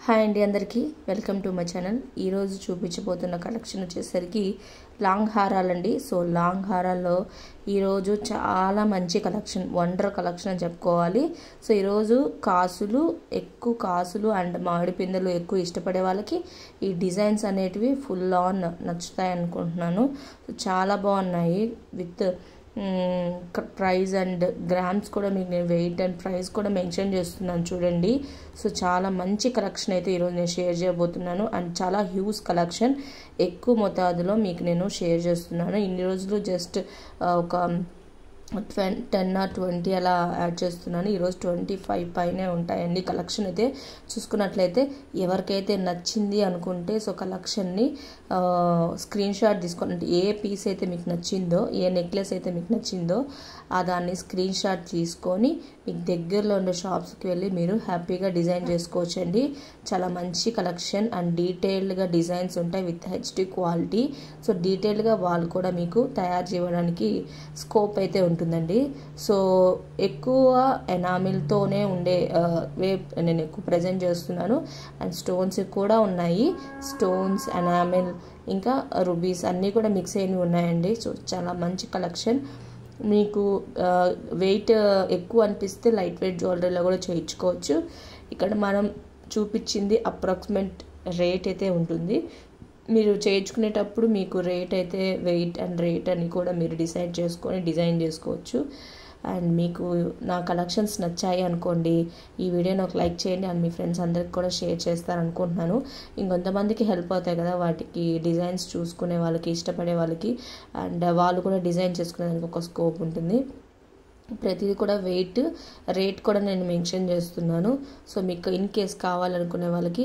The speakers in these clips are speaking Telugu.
హాయ్ అండి అందరికీ వెల్కమ్ టు మై ఛానల్ ఈరోజు చూపించబోతున్న కలెక్షన్ వచ్చేసరికి లాంగ్ హారాలండి సో లాంగ్ హారాల్లో ఈరోజు చాలా మంచి కలెక్షన్ వండర్ కలెక్షన్ అని చెప్పుకోవాలి సో ఈరోజు కాసులు ఎక్కువ కాసులు అండ్ మామిడి పిందెలు ఎక్కువ ఇష్టపడే వాళ్ళకి ఈ డిజైన్స్ అనేటివి ఫుల్ ఆన్ నచ్చుతాయి అనుకుంటున్నాను సో చాలా బాగున్నాయి విత్ ప్రైస్ అండ్ గ్రామ్స్ కూడా మీకు నేను వెయిట్ అండ్ ప్రైస్ కూడా మెన్షన్ చేస్తున్నాను చూడండి సో చాలా మంచి కలెక్షన్ అయితే ఈరోజు నేను షేర్ చేయబోతున్నాను అండ్ చాలా హ్యూజ్ కలెక్షన్ ఎక్కువ మోతాదులో మీకు నేను షేర్ చేస్తున్నాను ఇన్ని రోజులు జస్ట్ ఒక ట్వెన్ టెన్ ఆర్ ట్వంటీ అలా యాడ్ చేస్తున్నాను ఈరోజు ట్వంటీ ఫైవ్ పైనే ఉంటాయండి కలెక్షన్ అయితే చూసుకున్నట్లయితే ఎవరికైతే నచ్చింది అనుకుంటే సో కలెక్షన్ని స్క్రీన్ షాట్ తీసుకోండి ఏ పీస్ అయితే మీకు నచ్చిందో ఏ నెక్లెస్ అయితే మీకు నచ్చిందో ఆ దాన్ని స్క్రీన్ షాట్ తీసుకొని మీకు దగ్గరలో ఉండే షాప్స్కి వెళ్ళి మీరు హ్యాపీగా డిజైన్ చేసుకోవచ్చండి చాలా మంచి కలెక్షన్ అండ్ డీటెయిల్డ్గా డిజైన్స్ ఉంటాయి విత్ హెచ్డి క్వాలిటీ సో డీటెయిల్డ్గా వాళ్ళు కూడా మీకు తయారు చేయడానికి స్కోప్ అయితే ఉంటుందండి సో ఎక్కువ ఎనామిల్తోనే ఉండే వే నేను ఎక్కువ ప్రజెంట్ చేస్తున్నాను అండ్ స్టోన్స్ కూడా ఉన్నాయి స్టోన్స్ ఎనామిల్ ఇంకా రుబీస్ అన్నీ కూడా మిక్స్ అయినవి ఉన్నాయండి సో చాలా మంచి కలెక్షన్ మీకు వెయిట్ ఎక్కువ అనిపిస్తే లైట్ వెయిట్ జ్యువెలరీలో కూడా చేయించుకోవచ్చు ఇక్కడ మనం చూపించింది అప్రాక్సిమేట్ రేట్ అయితే ఉంటుంది మీరు చేయించుకునేటప్పుడు మీకు రేట్ అయితే వెయిట్ అండ్ రేట్ అని కూడా మీరు డిసైడ్ చేసుకొని డిజైన్ చేసుకోవచ్చు అండ్ మీకు నా కలెక్షన్స్ నచ్చాయి అనుకోండి ఈ వీడియోని ఒక లైక్ చేయండి అండ్ మీ ఫ్రెండ్స్ అందరికి కూడా షేర్ చేస్తారనుకుంటున్నాను ఇంకొంతమందికి హెల్ప్ అవుతాయి కదా వాటికి డిజైన్స్ చూసుకునే వాళ్ళకి ఇష్టపడే వాళ్ళకి అండ్ వాళ్ళు కూడా డిజైన్ చేసుకునేదానికి ఒక స్కోప్ ఉంటుంది ప్రతిదీ కూడా వెయిట్ రేట్ కూడా నేను మెన్షన్ చేస్తున్నాను సో మీకు ఇన్ కేస్ కావాలనుకునే వాళ్ళకి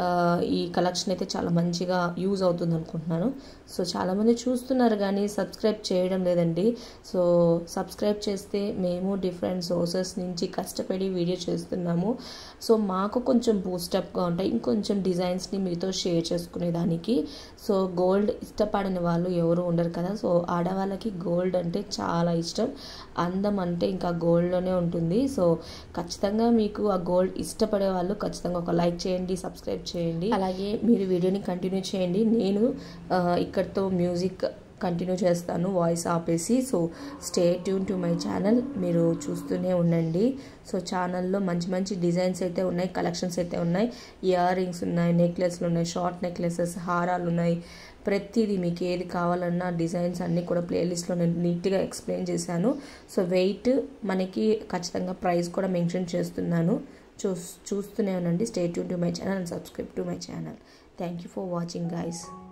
ఈ కలెక్షన్ అయితే చాలా మంచిగా యూజ్ అవుతుంది అనుకుంటున్నాను సో చాలామంది చూస్తున్నారు కానీ సబ్స్క్రైబ్ చేయడం లేదండి సో సబ్స్క్రైబ్ చేస్తే మేము డిఫరెంట్ సోర్సెస్ నుంచి కష్టపడి వీడియో చేస్తున్నాము సో మాకు కొంచెం బూస్టప్గా ఉంటాయి ఇంకొంచెం డిజైన్స్ని మీతో షేర్ చేసుకునేదానికి సో గోల్డ్ ఇష్టపడని వాళ్ళు ఎవరు ఉండరు కదా సో ఆడవాళ్ళకి గోల్డ్ అంటే చాలా ఇష్టం అందం అంటే ఇంకా గోల్డ్లోనే ఉంటుంది సో ఖచ్చితంగా మీకు ఆ గోల్డ్ ఇష్టపడే వాళ్ళు ఖచ్చితంగా ఒక లైక్ చేయండి సబ్స్క్రైబ్ చేయండి అలాగే మీరు వీడియోని కంటిన్యూ చేయండి నేను ఇక్కడితో మ్యూజిక్ కంటిన్యూ చేస్తాను వాయిస్ ఆపేసి so stay tune to my channel మీరు చూస్తూనే ఉండండి సో ఛానల్లో మంచి మంచి డిజైన్స్ అయితే ఉన్నాయి కలెక్షన్స్ అయితే ఉన్నాయి ఇయర్ రింగ్స్ ఉన్నాయి నెక్లెస్లు ఉన్నాయి షార్ట్ నెక్లెసెస్ హారాలు ఉన్నాయి ప్రతిదీ మీకు ఏది కావాలన్నా డిజైన్స్ అన్నీ కూడా ప్లేలిస్ట్లో నేను నీట్గా ఎక్స్ప్లెయిన్ చేశాను సో వెయిట్ మనకి ఖచ్చితంగా ప్రైస్ కూడా మెన్షన్ చేస్తున్నాను చూ చూస్తూనే ఉండండి stay tune to my channel and subscribe to my channel thank you for watching guys